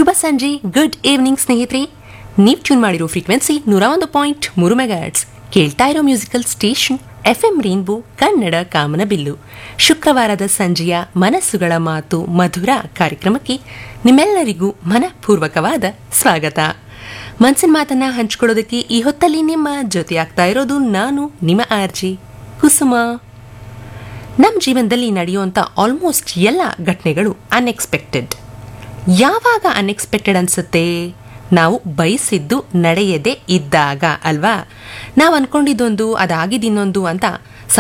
ಶುಭ ಸಂಜೆ good evening ಸ್ನೇಹಿತರೆ ನೀವು ಟ್ಯೂನ್ ಮಾಡಿರೋ ಫ್ರೀಕ್ವೆನ್ಸಿ ನೂರ ಒಂದು ಪಾಯಿಂಟ್ ಮೂರು ಮೆಗಾಟ್ಸ್ ಕೇಳ್ತಾ ಇರೋ musical station F M rainbow Kannada ಕಾಮನಬಿಲ್ಲು ಶುಕ್ರವಾರದ ಸಂಜೆಯ ಮನಸ್ಸುಗಳ ಮಾತು ಮಧುರ ಕಾರ್ಯಕ್ರಮಕ್ಕೆ ನಿಮ್ಮೆಲ್ಲರಿಗೂ ಮನಪೂರ್ವಕವಾದ ಸ್ವಾಗತ ಮನಸ್ಸಿನ ಮಾತನ್ನ ಹಂಚ್ಕೊಳ್ಳೋದಕ್ಕೆ ಈ ಹೊತ್ತಲ್ಲಿ ನಿಮ್ಮ ಜೊತೆ ಆಗ್ತಾ ಇರೋದು ನಾನು ನಿಮ್ಮ ಆರ್ಜಿ ಕುಸುಮ ನಮ್ಮ ಜೀವನದಲ್ಲಿ ನಡೆಯುವಂಥ ಆಲ್ಮೋಸ್ಟ್ ಎಲ್ಲ ಘಟನೆಗಳು ಅನ್ಎಕ್ಸ್ಪೆಕ್ಟೆಡ್ ಯಾವಾಗ ಅನ್ಎಕ್ಸ್ಪೆಕ್ಟೆಡ್ ಅನ್ಸುತ್ತೆ ನಾವು ಬಯಸಿದ್ದು ನಡೆಯದೇ ಇದ್ದಾಗ ಅಲ್ವಾ ನಾವು ಅನ್ಕೊಂಡಿದ್ದೊಂದು ಅದಾಗಿದ್ದಿನ್ನೊಂದು ಅಂತ